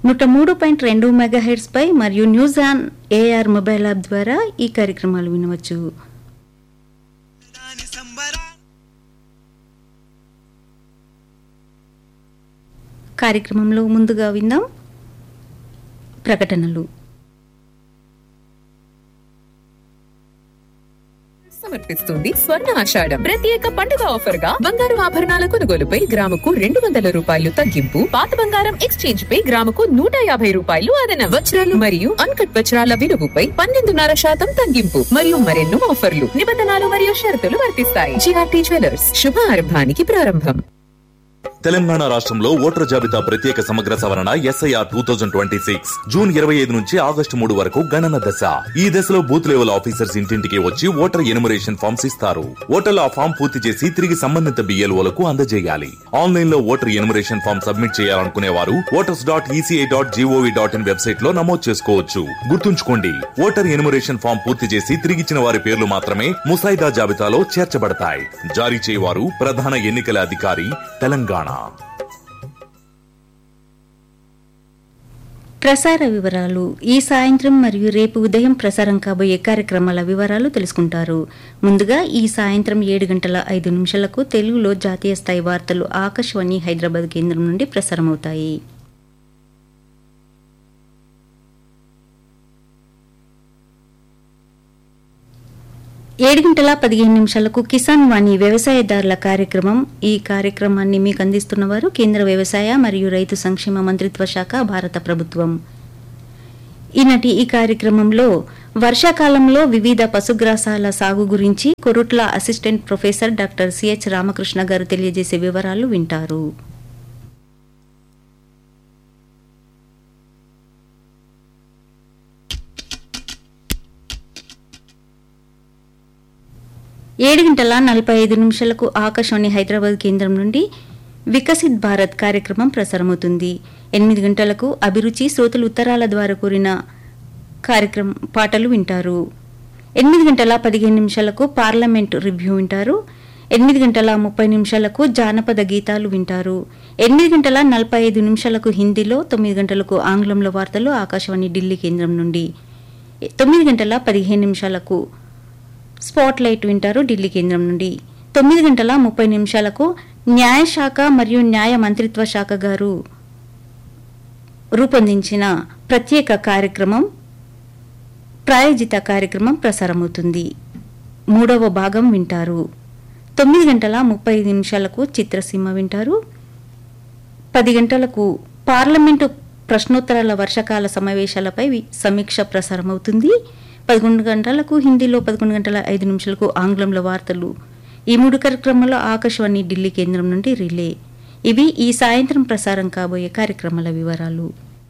నూట మూడు పాయింట్ రెండు మెగాహెడ్స్ పై మరియు news on AIR mobile app ద్వారా ఈ కార్యక్రమాలు వినవచ్చు దాని సంబరా కార్యక్రమంలో ముందుగా విందాం ప్రకటనలు సమర్పిస్తుంది స్వర్ణ ఆషాఢం ప్రత్యేక పండుగ ఆఫర్ గా బంగారు ఆభరణాల కొనుగోలుపై గ్రాముకు రెండు వందల రూపాయలు తగ్గింపు పాత బంగారం ఎక్స్చేంజ్ పై గ్రాముకు నూట యాభై రూపాయలు అదన వజ్రాలు మరియు అన్కట్ వజ్రాల విలువపై పన్నెండున్నర శాతం తగ్గింపు మరియు మరెన్నో ఆఫర్లు నిబంధనలు మరియు షరతులు వర్తిస్తాయి జిఆర్టీ జ్యువెలర్స్ శుభారంభానికి ప్రారంభం తెలంగాణ రాష్ట్రంలో ఓటర్ జాబితా ప్రత్యేక సమగ్ర సవరణ SIR two thousand twenty six June ఇరవై ఐదు నుంచి ఆగస్టు మూడు వరకు గణన దశ ఈ దశలో బూత్ లెవెల్ ఆఫీసర్స్ ఇంటింటికి వచ్చి ఓటర్ ఎనుమరేషన్ ఫామ్స్ ఇస్తారు ఓటర్లు ఆ ఫామ్ పూర్తి చేసి తిరిగి సంబంధిత బిఎల్ఓలకు అందజేయాలి ఆన్లైన్ లో ఓటర్ ఎనుమరేషన్ ఫామ్ సబ్మిట్ చేయాలనుకునే వారు voters dot ECI dot gov dot in website లో నమోదు చేసుకోవచ్చు గుర్తుంచుకోండి ఓటర్ ఎనుమరేషన్ ఫామ్ పూర్తి చేసి తిరిగిచ్చిన వారి పేర్లు మాత్రమే ముసాయిదా జాబితాలో చేర్చబడతాయి జారీ చేయవారు ప్రధాన ఎన్నికల అధికారి తెలంగాణ ప్రసార వివరాలు ఈ సాయంత్రం మరియు రేపు ఉదయం ప్రసారం కాబోయే కార్యక్రమాల వివరాలు తెలుసుకుంటారు ముందుగా ఈ సాయంత్రం ఏడు గంటల ఐదు నిమిషాలకు తెలుగులో జాతీయ స్థాయి వార్తలు ఆకాశవాణి హైదరాబాద్ కేంద్రం నుండి ప్రసారమవుతాయి ఏడు గంటల పదిహేను నిమిషాలకు కిసాన్ వాణి వ్యవసాయదారుల కార్యక్రమం ఈ కార్యక్రమాన్ని మీకు అందిస్తున్నవారు కేంద్ర వ్యవసాయ మరియు రైతు సంక్షేమ మంత్రిత్వ శాఖ భారత ప్రభుత్వం ఈనాటి ఈ కార్యక్రమంలో వర్షాకాలంలో వివిధ పశుగ్రాసాల సాగు గురించి Korutla assistant professor doctor CH Ramakrishna garu తెలియజేసే వివరాలు వింటారు ఏడు గంటల నలభై ఐదు నిమిషాలకు ఆకాశవాణి హైదరాబాద్ కేంద్రం నుండి వికసిత్ భారత్ కార్యక్రమం ప్రసారమవుతుంది ఎనిమిది గంటలకు అభిరుచి శ్రోతలు ఉత్తరాల ద్వారా కూరిన కార్యక్రమం పాటలు వింటారు ఎనిమిది గంటల పదిహేను నిమిషాలకు పార్లమెంట్ రివ్యూ వింటారు ఎనిమిది గంటల ముప్పై నిమిషాలకు జానపద గీతాలు వింటారు ఎనిమిది గంటల నలభై ఐదు నిమిషాలకు హిందీలో తొమ్మిది గంటలకు ఆంగ్లంలో వార్తలు ఆకాశవాణి ఢిల్లీ కేంద్రం నుండి తొమ్మిది గంటల పదిహేను నిమిషాలకు స్పాట్ లైట్ వింటారు ఢిల్లీ కేంద్రం నుండి తొమ్మిది గంటల ముప్పై నిమిషాలకు న్యాయశాఖ మరియు న్యాయ మంత్రిత్వ శాఖ గారు రూపొందించిన ప్రత్యేక కార్యక్రమం ప్రాయోజిత కార్యక్రమం ప్రసారమవుతుంది మూడవ భాగం వింటారు తొమ్మిది గంటల ముప్పై ఐదు నిమిషాలకు చిత్రసీమ వింటారు పది గంటలకు పార్లమెంటు ప్రశ్నోత్తరాల వర్షకాల సమావేశాలపై వి- సమీక్ష ప్రసారమవుతుంది పదకొండు గంటలకు హిందీలో పదకొండు గంటల ఐదు నిమిషాలకు ఆంగ్లంలో వార్తలు ఈ మూడు కార్యక్రమాల్లో ఆకాశవాణి ఢిల్లీ కేంద్రం నుండి రిలే ఇవి ఈ సాయంత్రం ప్రసారం కాబోయే కార్యక్రమాల వివరాలు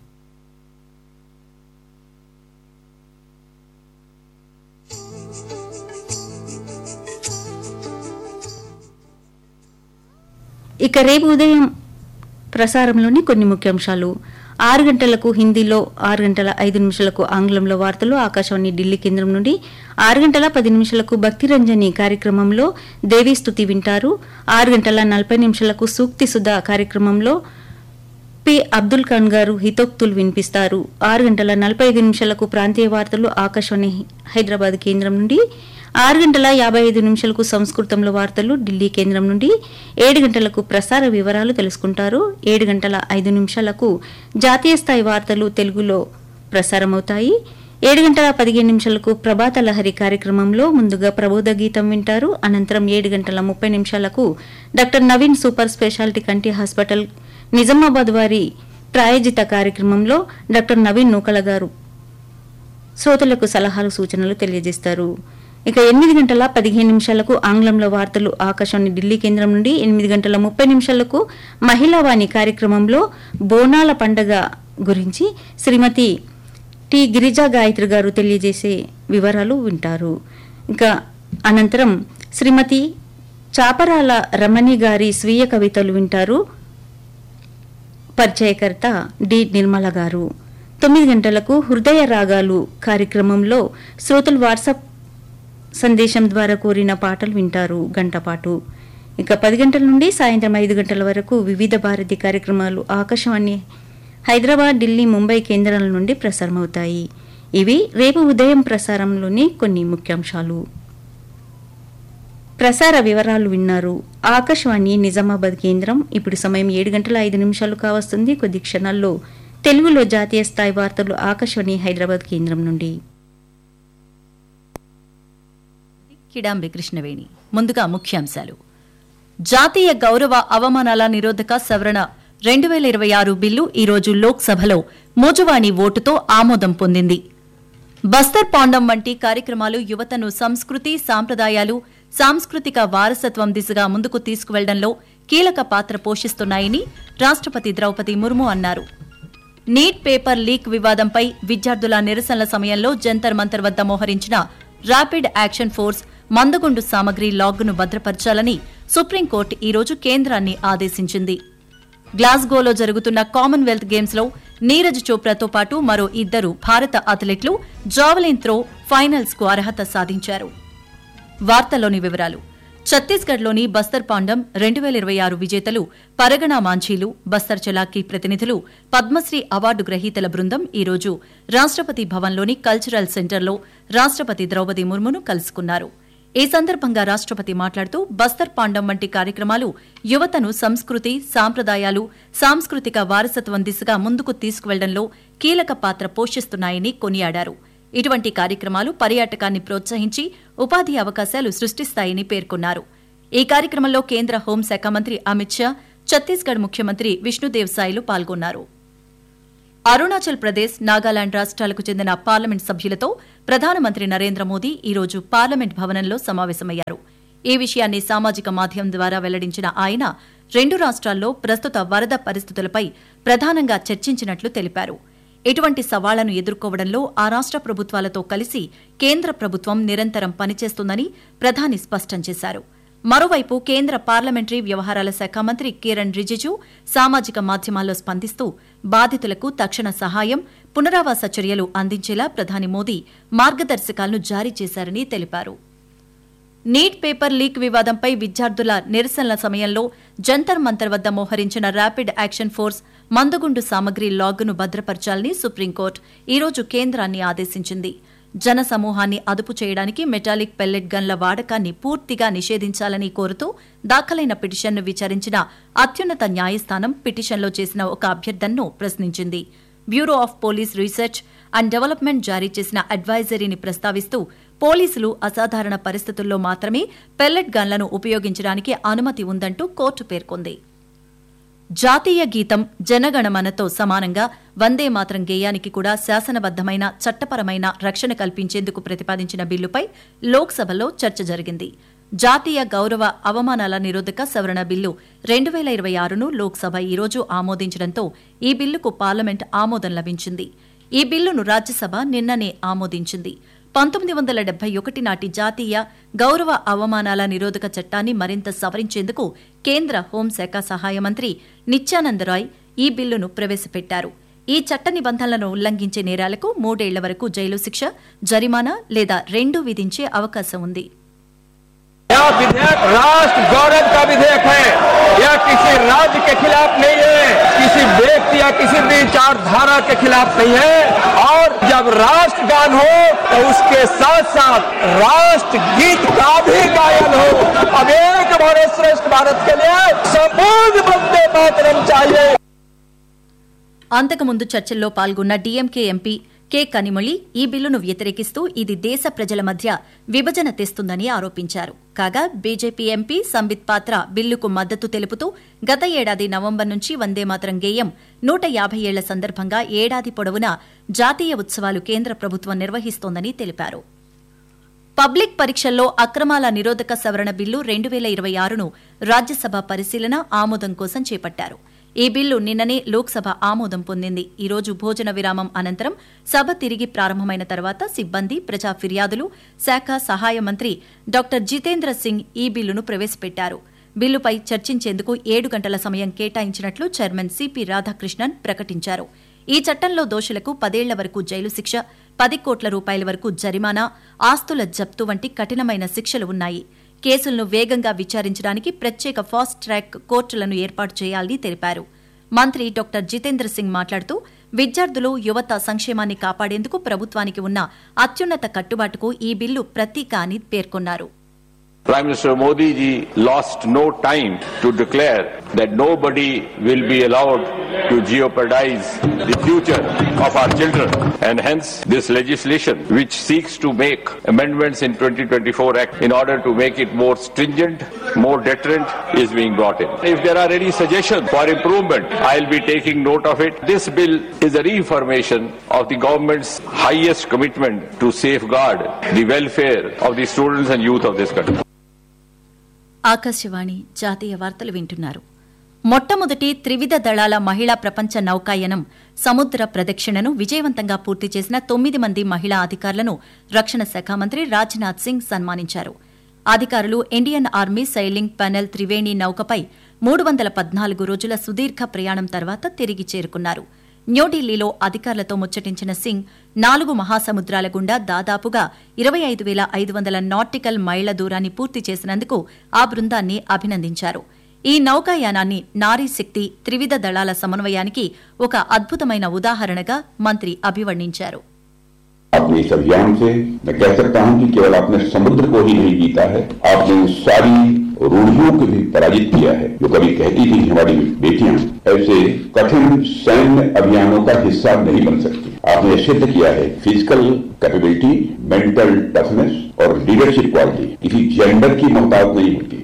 ఇక రేపు ఉదయం ప్రసారంలోని కొన్ని ముఖ్యాంశాలు ఆరు గంటలకు హిందీలో ఆరు గంటల ఐదు నిమిషాలకు ఆంగ్లంలో వార్తలు ఆకాశవాణి ఢిల్లీ కేంద్రం నుండి ఆరు గంటల పది నిమిషాలకు భక్తిరంజని కార్యక్రమంలో దేవీ స్తుతి వింటారు ఆరు గంటల నలభై నిమిషాలకు సూక్తి సుధా కార్యక్రమంలో పి అబ్దుల్ ఖాన్ గారు హితోక్తులు వినిపిస్తారు ఆరు గంటల నలభై ఐదు నిమిషాలకు ప్రాంతీయ వార్తలు ఆకాశవాణి హైదరాబాద్ కేంద్రం నుండి ఆరు గంటల యాభై ఐదు నిమిషాలకు సంస్కృతంలో వార్తలు ఢిల్లీ కేంద్రం నుండి ఏడు గంటలకు ప్రసార వివరాలు తెలుసుకుంటారు ఏడు గంటల ఐదు నిమిషాలకు జాతీయ స్థాయి వార్తలు తెలుగులో ప్రసారమవుతాయి ఏడు గంటల పదిహేను నిమిషాలకు ప్రభాత లహరి కార్యక్రమంలో ముందుగా ప్రబోధ గీతం వింటారు అనంతరం ఏడు గంటల ముప్పై నిమిషాలకు డాక్టర్ నవీన్ సూపర్ స్పెషాలిటీ కంటి హాస్పిటల్ నిజామాబాద్ వారి ప్రాయోజిత కార్యక్రమంలో డాక్టర్ నవీన్ నూకల గారు శ్రోతలకు సలహాలు సూచనలు తెలియజేస్తారు ఇక ఎనిమిది గంటల పదిహేను నిమిషాలకు ఆంగ్లంలో వార్తలు ఆకాశవాణి ఢిల్లీ కేంద్రం నుండి ఎనిమిది గంటల ముప్పై నిమిషాలకు మహిళా వాణి కార్యక్రమంలో బోనాల పండగ గురించి శ్రీమతి టి గిరిజా గాయత్రి గారు తెలియజేసే వివరాలు వింటారు ఇంకా అనంతరం శ్రీమతి చాపరాల రమణి గారి స్వీయ కవితలు వింటారు పరిచయకర్త డి నిర్మల గారు తొమ్మిది గంటలకు హృదయ రాగాలు కార్యక్రమంలో శ్రోతలు వాట్సాప్ సందేశం ద్వారా కోరిన పాటలు వింటారు గంట పాటు ఇక పది గంటల నుండి సాయంత్రం ఐదు గంటల వరకు వివిధ భారతి కార్యక్రమాలు ఆకాశవాణి హైదరాబాద్ ఢిల్లీ ముంబై కేంద్రాల నుండి ప్రసారమవుతాయి ఇవి రేపు ఉదయం ప్రసారంలోని కొన్ని ముఖ్యాంశాలు ప్రసార వివరాలు విన్నారు ఆకాశవాణి నిజామాబాద్ కేంద్రం ఇప్పుడు సమయం ఏడు గంటల ఐదు నిమిషాలు కావస్తుంది కొద్ది క్షణాల్లో తెలుగులో జాతీయ స్థాయి వార్తలు ఆకాశవాణి హైదరాబాద్ కేంద్రం నుండి కిడాంబి కృష్ణవేణి ముందుగా ముఖ్యాంశాలు జాతీయ గౌరవ అవమానాల నిరోధక సవరణ రెండు వేల ఇరవై ఆరు బిల్లు ఈరోజు లోక్సభలో మోజువాణి ఓటుతో ఆమోదం పొందింది బస్తర్ పాండం వంటి కార్యక్రమాలు యువతను సంస్కృతి సాంప్రదాయాలు సాంస్కృతిక వారసత్వం దిశగా ముందుకు తీసుకువెళ్లడంలో కీలక పాత్ర పోషిస్తున్నాయని రాష్ట్రపతి ద్రౌపది ముర్ము అన్నారు నీట్ పేపర్ లీక్ వివాదంపై విద్యార్థుల నిరసనల సమయంలో జంతర్ మంతర్ వద్ద మోహరించిన ర్యాపిడ్ యాక్షన్ ఫోర్స్ మందగుండు సామగ్రి లాగ్ను భద్రపరచాలని సుప్రీంకోర్టు ఈరోజు కేంద్రాన్ని ఆదేశించింది గ్లాస్గోలో జరుగుతున్న కామన్వెల్త్ గేమ్స్ లో నీరజ్ చోప్రాతో పాటు మరో ఇద్దరు భారత అథ్లెట్లు జావలిన్ త్రో ఫైనల్స్ కు అర్హత సాధించారు వార్తలోని వివరాలు ఛత్తీస్గఢ్లోని బస్తర్ పాండం రెండు వేల ఇరవై ఆరు విజేతలు పరగణ మాంఝీలు బస్తర్ చలాకీ ప్రతినిధులు పద్మశ్రీ అవార్డు గ్రహీతల బృందం ఈరోజు రాష్ట్రపతి భవన్లోని కల్చరల్ సెంటర్లో రాష్ట్రపతి ద్రౌపది ముర్మును కలుసుకున్నారు ఈ సందర్భంగా రాష్ట్రపతి మాట్లాడుతూ బస్తర్ పాండం వంటి కార్యక్రమాలు యువతను సంస్కృతి సాంప్రదాయాలు సాంస్కృతిక వారసత్వం దిశగా ముందుకు తీసుకువెళ్లడంలో కీలక పాత్ర పోషిస్తున్నాయని కొనియాడారు ఇటువంటి కార్యక్రమాలు పర్యాటకాన్ని ప్రోత్సహించి ఉపాధి అవకాశాలు సృష్టిస్తాయని పేర్కొన్నారు ఈ కార్యక్రమంలో కేంద్ర హోంశాఖ మంత్రి అమిత్ షా ఛత్తీస్గఢ్ ముఖ్యమంత్రి విష్ణుదేవ్ సాయిలు పాల్గొన్నారు అరుణాచల్ ప్రదేశ్ నాగాలాండ్ రాష్ట్రాలకు చెందిన పార్లమెంట్ సభ్యులతో ప్రధానమంత్రి నరేంద్ర మోదీ ఈరోజు పార్లమెంట్ భవనంలో సమావేశమయ్యారు ఈ విషయాన్ని సామాజిక మాధ్యమం ద్వారా వెల్లడించిన ఆయన రెండు రాష్ట్రాల్లో ప్రస్తుత వరద పరిస్థితులపై ప్రధానంగా చర్చించినట్లు తెలిపారు ఇటువంటి సవాళ్లను ఎదుర్కోవడంలో ఆ రాష్ట్ర ప్రభుత్వాలతో కలిసి కేంద్ర ప్రభుత్వం నిరంతరం పనిచేస్తుందని ప్రధాని స్పష్టం చేశారు మరోవైపు కేంద్ర పార్లమెంటరీ వ్యవహారాల శాఖ మంత్రి కిరణ్ రిజిజు సామాజిక మాధ్యమాల్లో స్పందిస్తూ బాధితులకు తక్షణ సహాయం పునరావాస చర్యలు అందించేలా ప్రధాని మోదీ మార్గదర్శకాలను జారీ చేశారని తెలిపారు నీట్ పేపర్ లీక్ వివాదంపై విద్యార్థుల నిరసనల సమయంలో జంతర్ మంతర్ వద్ద మోహరించిన ర్యాపిడ్ యాక్షన్ ఫోర్స్ మందుగుండు సామగ్రి లాగ్ను భద్రపరచాలని సుప్రీంకోర్టు ఈరోజు కేంద్రాన్ని ఆదేశించింది జన సమూహాన్ని అదుపు చేయడానికి మెటాలిక్ పెల్లెట్ గన్ల వాడకాన్ని పూర్తిగా నిషేధించాలని కోరుతూ దాఖలైన పిటిషన్ను విచారించిన అత్యున్నత న్యాయస్థానం పిటిషన్లో చేసిన ఒక అభ్యర్థనను ప్రశ్నించింది bureau of police research and development జారీ చేసిన అడ్వైజరీని ప్రస్తావిస్తూ పోలీసులు అసాధారణ పరిస్థితుల్లో మాత్రమే పెల్లెట్ గన్లను ఉపయోగించడానికి అనుమతి ఉందంటూ కోర్టు పేర్కొంది జాతీయ గీతం జనగణమనతో సమానంగా వందే మాత్రం గేయానికి కూడా శాసనబద్దమైన చట్టపరమైన రక్షణ కల్పించేందుకు ప్రతిపాదించిన బిల్లుపై లోక్సభలో చర్చ జరిగింది జాతీయ గౌరవ అవమానాల నిరోధక సవరణ బిల్లు రెండు వేల ఇరవై ఆరును లోక్సభ ఈరోజు ఆమోదించడంతో ఈ బిల్లుకు పార్లమెంట్ ఆమోదం లభించింది ఈ బిల్లును రాజ్యసభ నిన్ననే ఆమోదించింది పంతొమ్మిది వందల డెబ్బై ఒకటి నాటి జాతీయ గౌరవ అవమానాల నిరోధక చట్టాన్ని మరింత సవరించేందుకు కేంద్ర హోంశాఖ సహాయ మంత్రి నిత్యానంద రాయ్ ఈ బిల్లును ప్రవేశపెట్టారు ఈ చట్ట నిబంధనలను ఉల్లంఘించే నేరాలకు మూడేళ్ల వరకు జైలు శిక్ష జరిమానా లేదా రెండూ విధించే అవకాశం ఉంది यह विधेयक राष्ट्र गौरव का विधेयक है यह किसी राज्य के खिलाफ नहीं है किसी व्यक्ति या किसी विचारधारा के खिलाफ नहीं है और जब राष्ट्र गान हो तो उसके साथ साथ राष्ट्र गीत का भी गायन हो अब एक भारत श्रेष्ठ भारत के लिए संपूर्ण वंदे मातरम चाहिए అంతకుముందు చర్చల్లో పాల్గొన్న డీఎంకే ఎంపీ కె కనిమొళి ఈ బిల్లును వ్యతిరేకిస్తూ ఇది దేశ ప్రజల మధ్య విభజన తెస్తుందని ఆరోపించారు కాగా బీజేపీ ఎంపీ సంబిత్ పాత్ర బిల్లుకు మద్దతు తెలుపుతూ గత ఏడాది నవంబర్ నుంచి వందేమాతరం గేయం నూట యాభై ఏళ్ల సందర్భంగా ఏడాది పొడవునా జాతీయ ఉత్సవాలు కేంద్ర ప్రభుత్వం నిర్వహిస్తోందని తెలిపారు పబ్లిక్ పరీక్షల్లో అక్రమాల నిరోధక సవరణ బిల్లు రెండు వేల ఇరవై ఆరును రాజ్యసభ పరిశీలన ఆమోదం కోసం చేపట్టారు ఈ బిల్లు నిన్ననే లోక్సభ ఆమోదం పొందింది ఈ రోజు భోజన విరామం అనంతరం సభ తిరిగి ప్రారంభమైన తర్వాత సిబ్బంది ప్రజా ఫిర్యాదులు శాఖ సహాయ మంత్రి డాక్టర్ జితేంద్ర సింగ్ ఈ బిల్లును ప్రవేశపెట్టారు బిల్లుపై చర్చించేందుకు ఏడు గంటల సమయం కేటాయించినట్లు చైర్మన్ సిపి రాధాకృష్ణన్ ప్రకటించారు ఈ చట్టంలో దోషులకు పదేళ్ల వరకు జైలు శిక్ష పది కోట్ల రూపాయల వరకు జరిమానా ఆస్తుల జప్తు వంటి కఠినమైన శిక్షలు ఉన్నాయి కేసులను వేగంగా విచారించడానికి ప్రత్యేక ఫాస్ట్ ట్రాక్ కోర్టులను ఏర్పాటు చేయాలని తెలిపారు మంత్రి డాక్టర్ జితేంద్ర సింగ్ మాట్లాడుతూ విద్యార్థులు యువత సంక్షేమాన్ని కాపాడేందుకు ప్రభుత్వానికి ఉన్న అత్యున్నత కట్టుబాటుకు ఈ బిల్లు ప్రతీక అని పేర్కొన్నారు Prime Minister Modi ji lost no time to declare that nobody will be allowed to jeopardize the future of our children. And hence, this legislation, which seeks to make amendments in 2024 Act in order to make it more stringent, more deterrent, is being brought in. If there are any suggestions for improvement, I'll be taking note of it. This bill is a reaffirmation of the government's highest commitment to safeguard the welfare of the students and youth of this country. Akashvani జాతీయ వార్తలు వింటున్నారు మొట్టమొదటి త్రివిధ దళాల మహిళా ప్రపంచ నౌకాయనం సముద్ర ప్రదక్షిణను విజయవంతంగా పూర్తి చేసిన తొమ్మిది మంది మహిళా అధికారులను రక్షణ శాఖ మంత్రి రాజ్నాథ్ సింగ్ సన్మానించారు అధికారులు ఇండియన్ ఆర్మీ సైలింగ్ పెనల్ త్రివేణి నౌకపై మూడు వందల పద్నాలుగు రోజుల సుదీర్ఘ ప్రయాణం తర్వాత తిరిగి చేరుకున్నారు న్యూఢిల్లీలో అధికారులతో ముచ్చటించిన సింగ్ నాలుగు మహాసముద్రాల గుండా దాదాపుగా ఇరవై ఐదు వేల ఐదు వందల నాటికల్ మైళ్ల దూరాన్ని పూర్తి చేసినందుకు ఆ బృందాన్ని అభినందించారు ఈ నౌకాయానాన్ని నారీ శక్తి త్రివిధ దళాల సమన్వయానికి ఒక అద్భుతమైన ఉదాహరణగా మంత్రి అభివర్ణించారు अपने इस अभियान से मैं कह सकता हूं कि केवल आपने समुद्र को ही नहीं जीता है आपने उन सारी रूढ़ियों को भी पराजित किया है जो कभी कहती थी हमारी बेटियां ऐसे कठिन सैन्य अभियानों का हिस्सा नहीं बन सकती आपने सिद्ध किया है फिजिकल कैपेबिलिटी मेंटल टफनेस और लीडरशिप क्वालिटी किसी जेंडर की मोहताज नहीं होती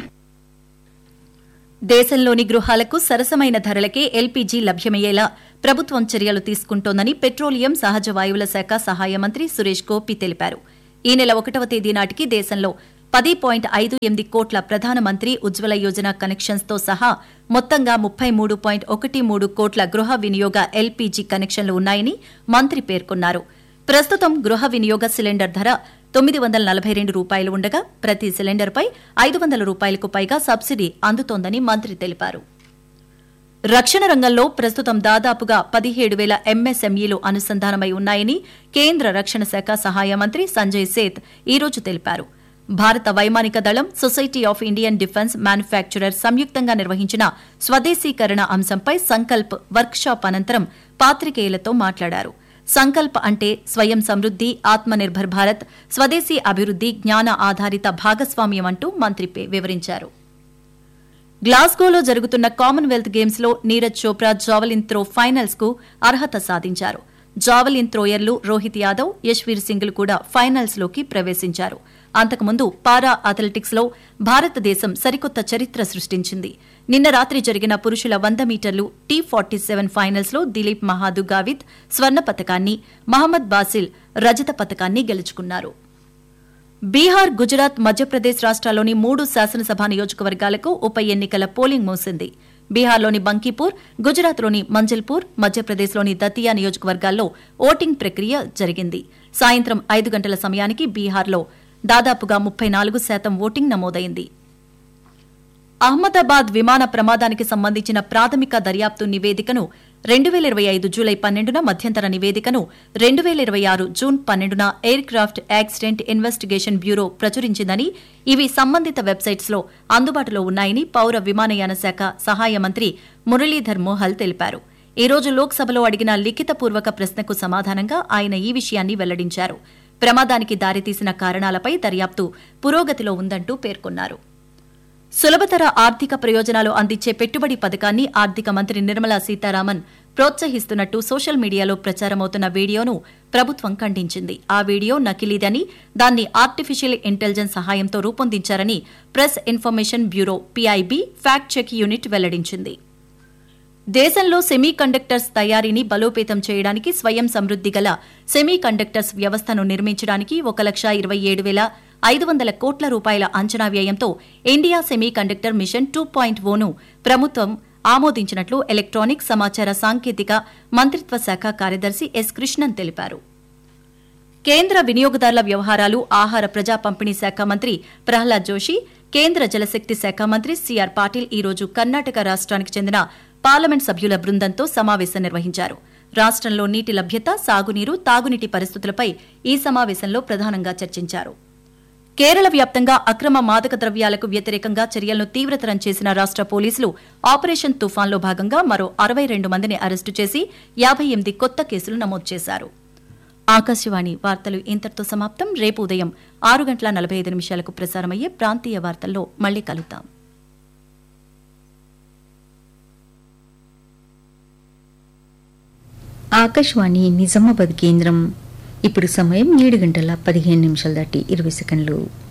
దేశంలోని గృహాలకు సరసమైన ధరలకే ఎల్పీజీ లభ్యమయ్యేలా ప్రభుత్వం చర్యలు తీసుకుంటోందని పెట్రోలియం సహజ వాయువుల శాఖ సహాయ మంత్రి సురేష్ గోపి తెలిపారు ఈ నెల ఒకటవ తేదీ నాటికి దేశంలో పది పాయింట్ ఐదు ఎనిమిది కోట్ల ప్రధానమంత్రి ఉజ్వల యోజన కనెక్షన్స్తో సహా మొత్తంగా ముప్పై మూడు పాయింట్ ఒకటి మూడు కోట్ల గృహ వినియోగ ఎల్పీజీ కనెక్షన్లు ఉన్నాయని మంత్రి పేర్కొన్నారు ప్రస్తుతం గృహ వినియోగ సిలిండర్ ధర తొమ్మిది వందల నలభై రెండు రూపాయలు ఉండగా ప్రతి సిలిండర్పై ఐదు వందల రూపాయలకు పైగా సబ్సిడీ అందుతోందని మంత్రి తెలిపారు రక్షణ రంగంలో ప్రస్తుతం దాదాపుగా పదిహేడు వేల ఎంఎస్ఎంఈలు అనుసంధానమై ఉన్నాయని కేంద్ర రక్షణ శాఖ సహాయ మంత్రి సంజయ్ సేత్ ఈ రోజు తెలిపారు భారత వైమానిక దళం society of Indian defence manufacturer సంయుక్తంగా నిర్వహించిన స్వదేశీకరణ అంశంపై సంకల్ప్ వర్క్షాప్ అనంతరం పాత్రికేయులతో మాట్లాడారు సంకల్ప్ అంటే స్వయం సమృద్ది ఆత్మనిర్భర్ భారత్ స్వదేశీ అభివృద్ది జ్ఞాన ఆధారిత భాగస్వామ్యం అంటూ మంత్రి పే- వివరించారు గ్లాస్గోలో జరుగుతున్న కామన్వెల్త్ గేమ్స్ లో Neeraj Chopra javelin throw finals కు అర్హత సాధించారు జావలిన్ త్రోయర్లు రోహిత్ యాదవ్ యశ్వీర్ సింగ్లు కూడా ఫైనల్స్ లోకి ప్రవేశించారు అంతకుముందు పారా అథ్లెటిక్స్ లో భారతదేశం సరికొత్త చరిత్ర సృష్టించింది నిన్న రాత్రి జరిగిన పురుషుల వంద మీటర్లు టీ ఫార్టీ సెవెన్ ఫైనల్స్ లో దిలీప్ మహాదు గావిద్ స్వర్ణ పతకాన్ని మహమ్మద్ బాసిల్ రజత పతకాన్ని గెలుచుకున్నారు బీహార్ గుజరాత్ మధ్యప్రదేశ్ రాష్ట్రాల్లోని మూడు శాసనసభ నియోజకవర్గాలకు ఉప ఎన్నికల పోలింగ్ మూసింది బీహార్లోని బంకీపూర్ గుజరాత్లోని మంజల్పూర్ మధ్యప్రదేశ్లోని దతియా నియోజకవర్గాల్లో ఓటింగ్ ప్రక్రియ జరిగింది సాయంత్రం ఐదు గంటల సమయానికి బీహార్లో దాదాపుగా ముప్పై నాలుగు శాతం ఓటింగ్ నమోదైంది అహ్మదాబాద్ విమాన ప్రమాదానికి సంబంధించిన ప్రాథమిక దర్యాప్తు నివేదికను రెండు వేల ఇరవై ఐదు జూలై పన్నెండున మధ్యంతర నివేదికను రెండు వేల ఇరవై ఆరు జూన్ పన్నెండున aircraft accident investigation bureau ప్రచురించిందని ఇవి సంబంధిత వెబ్సైట్స్లో అందుబాటులో ఉన్నాయని పౌర విమానయాన శాఖ సహాయ మంత్రి మురళీధర్ మోహల్ తెలిపారు ఈ రోజు లోక్సభలో అడిగిన లిఖితపూర్వక ప్రశ్నకు సమాధానంగా ఆయన ఈ విషయాన్ని వెల్లడించారు ప్రమాదానికి దారితీసిన కారణాలపై దర్యాప్తు పురోగతిలో ఉందంటూ పేర్కొన్నారు సులభతర ఆర్థిక ప్రయోజనాలు అందించే పెట్టుబడి పథకాన్ని ఆర్థిక మంత్రి నిర్మలా సీతారామన్ ప్రోత్సహిస్తున్నట్టు సోషల్ మీడియాలో ప్రచారమవుతున్న వీడియోను ప్రభుత్వం ఖండించింది ఆ వీడియో నకిలీదని దాన్ని ఆర్టిఫిషియల్ ఇంటెలిజెన్స్ సహాయంతో రూపొందించారని press information bureau PIB fact check unit వెల్లడించింది దేశంలో సెమీ కండక్టర్స్ తయారీని బలోపేతం చేయడానికి స్వయం సమృద్ది గల సెమీ కండక్టర్స్ వ్యవస్థను నిర్మించడానికి ఒక లక్ష ఇరవై ఏడు వేల ఐదు వందల కోట్ల రూపాయల అంచనా వ్యయంతో India semiconductor mission two point one ప్రభుత్వం ఆమోదించినట్లు ఎలక్ట్రానిక్ సమాచార సాంకేతిక మంత్రిత్వ శాఖ కార్యదర్శి ఎస్ కృష్ణన్ తెలిపారు కేంద్ర వినియోగదారుల వ్యవహారాలు ఆహార ప్రజా పంపిణీ శాఖ మంత్రి ప్రహ్లాద్ జోషి కేంద్ర జలశక్తి శాఖ మంత్రి సిఆర్ పాటిల్ ఈ రోజు కర్ణాటక రాష్ట్రానికి చెందిన పార్లమెంట్ సభ్యుల బృందంతో సమావేశం నిర్వహించారు రాష్ట్రంలో నీటి లభ్యత సాగునీరు తాగునీటి పరిస్థితులపై ఈ సమావేశంలో ప్రధానంగా చర్చించారు కేరళ వ్యాప్తంగా అక్రమ మాదక ద్రవ్యాలకు వ్యతిరేకంగా చర్యలను తీవ్రతరం చేసిన రాష్ట పోలీసులు ఆపరేషన్ తుఫాన్లో భాగంగా మరో అరవై రెండు మందిని అరెస్టు చేసి యాభై ఎనిమిది కొత్త కేసులు నమోదు చేశారు ఆకాశవాణి వార్తలు ఇంతటితో సమాప్తం రేపు ఉదయం ఆరు గంటల నలభై ఐదు నిమిషాలకు ప్రసారమయ్యే ప్రాంతీయ వార్తల్లో మళ్లీ కలుద్దాం ఆకాశవాణి నిజామాబాద్ కేంద్రం ఇప్పుడు సమయం ఏడు గంటల పదిహేను నిమిషాలు దాటి ఇరవై సెకండ్లు